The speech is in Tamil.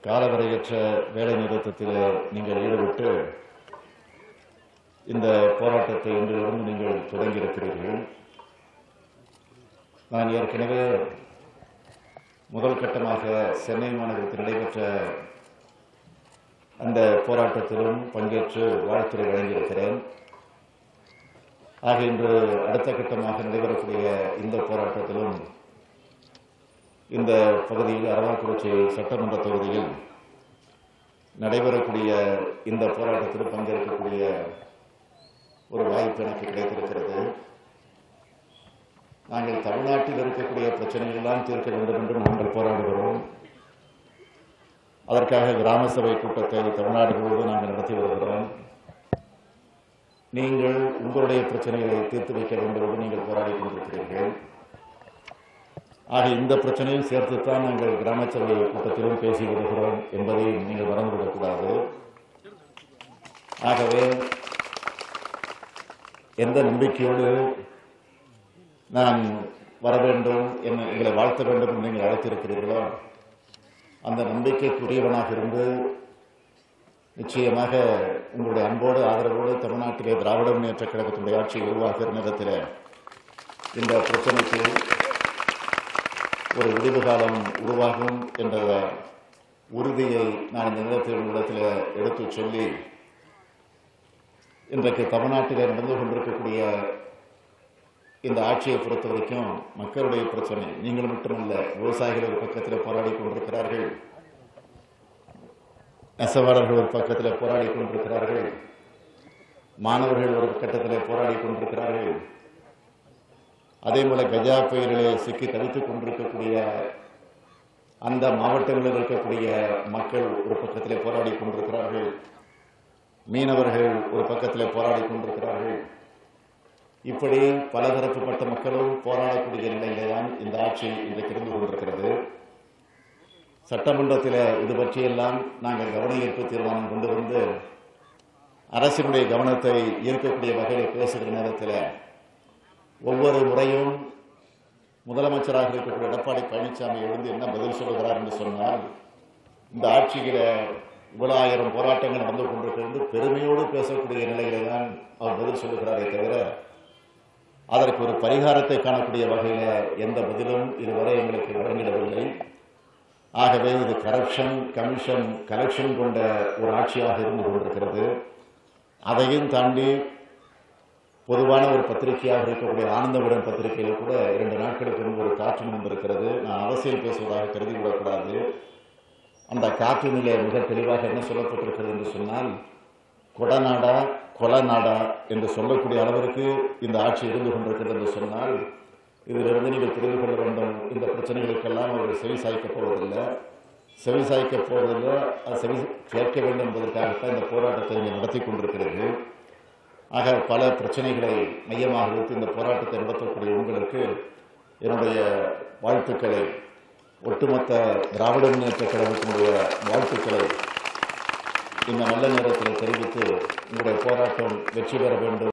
காலவரையற்ற வேலை நிறுத்தத்தில் நீங்கள் ஈடுபட்டு இந்த போராட்டத்தை இன்றிலிருந்து நீங்கள் தொடங்கியிருக்கிறீர்கள் நான் ஏற்கனவே முதல் கட்டமாக சென்னை மாநகரத்தில் நடைபெற்ற அந்த போராட்டத்திலும் பங்கேற்று வாழ்த்துறை வழங்கியிருக்கிறேன் ஆக இன்று அடுத்த கட்டமாக நடைபெறக்கூடிய இந்த போராட்டத்திலும் இந்த பகுதியில் அரவாக்குறிச்சி சட்டமன்ற தொகுதியில் நடைபெறக்கூடிய இந்த போராட்டத்தில் பங்கேற்கக்கூடிய ஒரு வாய்ப்பு எனக்கு கிடைத்திருக்கிறது நாங்கள் தமிழ்நாட்டில் இருக்கக்கூடிய பிரச்சனைகள் எல்லாம் தீர்க்க வேண்டும் என்று நாங்கள் போராடுகிறோம் அதற்காக கிராம சபை கூட்டத்தை தமிழ்நாடு முழுவதும் நாங்கள் நடத்தி வருகிறோம் நீங்கள் உங்களுடைய பிரச்சனைகளை தீர்த்து வைக்க வேண்டும் என்று நீங்கள் போராடி கொண்டிருக்கிறீர்கள் ஆக இந்த பிரச்சனையும் சேர்த்துத்தான் நாங்கள் கிராம சபை கூட்டத்திலும் பேசி வருகிறோம் என்பதை நீங்கள் மறந்துவிடக்கூடாது ஆகவே எந்த நம்பிக்கையோடு நான் வர வேண்டும் என்ன எங்களை வாழ்த்த வேண்டும் என்று நீங்கள் அழைத்திருக்கிறீர்களோ அந்த நம்பிக்கைக்குரியவனாக இருந்து நிச்சயமாக உங்களுடைய அன்போடு ஆதரவோடு தமிழ்நாட்டிலே திராவிட முன்னேற்ற கழகத்தினுடைய ஆட்சி உருவாக்குகிற நேரத்தில் இந்த பிரச்சனைக்கு ஒரு விடிவு காலம் உருவாகும் என்ற உறுதியை நான் இந்த நேரத்தில் உங்களிடத்தில் எடுத்துச் சொல்லி இன்றைக்கு தமிழ்நாட்டில் நடந்து கொண்டிருக்கக்கூடிய இந்த ஆட்சியை பொறுத்த வரைக்கும் மக்களுடைய பிரச்சனை நீங்கள் மட்டுமல்ல விவசாயிகள் ஒரு பக்கத்தில் போராடி கொண்டிருக்கிறார்கள் நெசவாளர்கள் ஒரு பக்கத்தில் போராடி கொண்டிருக்கிறார்கள் மாணவர்கள் ஒரு கட்டத்தில் போராடி கொண்டிருக்கிறார்கள் அதே போல கஜா புயலிலே சிக்கி தவித்துக் கொண்டிருக்கக்கூடிய அந்த மாவட்டங்களில் இருக்கக்கூடிய மக்கள் ஒரு பக்கத்திலே போராடி கொண்டிருக்கிறார்கள் மீனவர்கள் ஒரு பக்கத்திலே போராடி கொண்டிருக்கிறார்கள் இப்படி பலதரப்புப்பட்ட மக்களும் போராடக்கூடிய நிலையிலே தான் இந்த ஆட்சி இன்றைக்கு இருந்து கொண்டிருக்கிறது சட்டமன்றத்தில் இது பற்றியெல்லாம் நாங்கள் கவன ஈர்ப்பு தீர்மானம் கொண்டு வந்து அரசினுடைய கவனத்தை ஈர்க்கக்கூடிய வகையில் பேசுகிற நேரத்தில் ஒவ்வொரு முறையும் முதலமைச்சராக இருக்கக்கூடிய எடப்பாடி பழனிசாமி எழுந்து என்ன பதில் சொல்லுகிறார் என்று சொன்னால் இந்த ஆட்சியில இவ்வளவு ஆயிரம் போராட்டங்கள் நடந்து கொண்டிருக்கிறது பெருமையோடு பேசக்கூடிய நிலையில தான் அவர் பதில் சொல்லுகிறாரே தவிர அதற்கு ஒரு பரிகாரத்தை காணக்கூடிய வகையில எந்த பதிலும் இதுவரை எங்களுக்கு வழங்கிடவில்லை ஆகவே இது கரப்ஷன் கமிஷன் கலெக்ஷன் கொண்ட ஒரு ஆட்சியாக இருந்து கொண்டிருக்கிறது அதையும் தாண்டி பொதுவான ஒரு பத்திரிகையாக இருக்கக்கூடிய ஆனந்தபுரம் பத்திரிகையில் கூட இரண்டு நாட்களுக்கு முன்பு ஒரு கார்ட்டூன் வந்திருக்கிறது நான் அரசியல் பேசுவதாக கருதி விடக்கூடாது அந்த கார்ட்டூனிலே மிக தெளிவாக என்ன சொல்லப்பட்டிருக்கிறது என்று சொன்னால் கொடநாடா கொலநாடா என்று சொல்லக்கூடிய அளவிற்கு இந்த ஆட்சி இருந்து கொண்டிருக்கிறது என்று சொன்னால் இதிலிருந்து நீங்கள் புரிந்து கொள்ள வேண்டும் இந்த பிரச்சனைகளுக்கெல்லாம் அவர் செவி சாய்க்கப் போவதில்லை செவி சாய்க்கப் போவதில்லை அது செவி கேட்க வேண்டும் என்பதற்காகத்தான் இந்த போராட்டத்தை இங்கே நடத்தி கொண்டிருக்கிறது ஆக பல பிரச்சனைகளை மையமாக வைத்து இந்த போராட்டத்தை நடத்தக்கூடிய உங்களுக்கு என்னுடைய வாழ்த்துக்களை ஒட்டுமொத்த திராவிட முன்னேற்ற கழகத்தினுடைய வாழ்த்துக்களை இந்த நல்ல நேரத்தில் தெரிவித்து உங்களுடைய போராட்டம் வெற்றி பெற வேண்டும்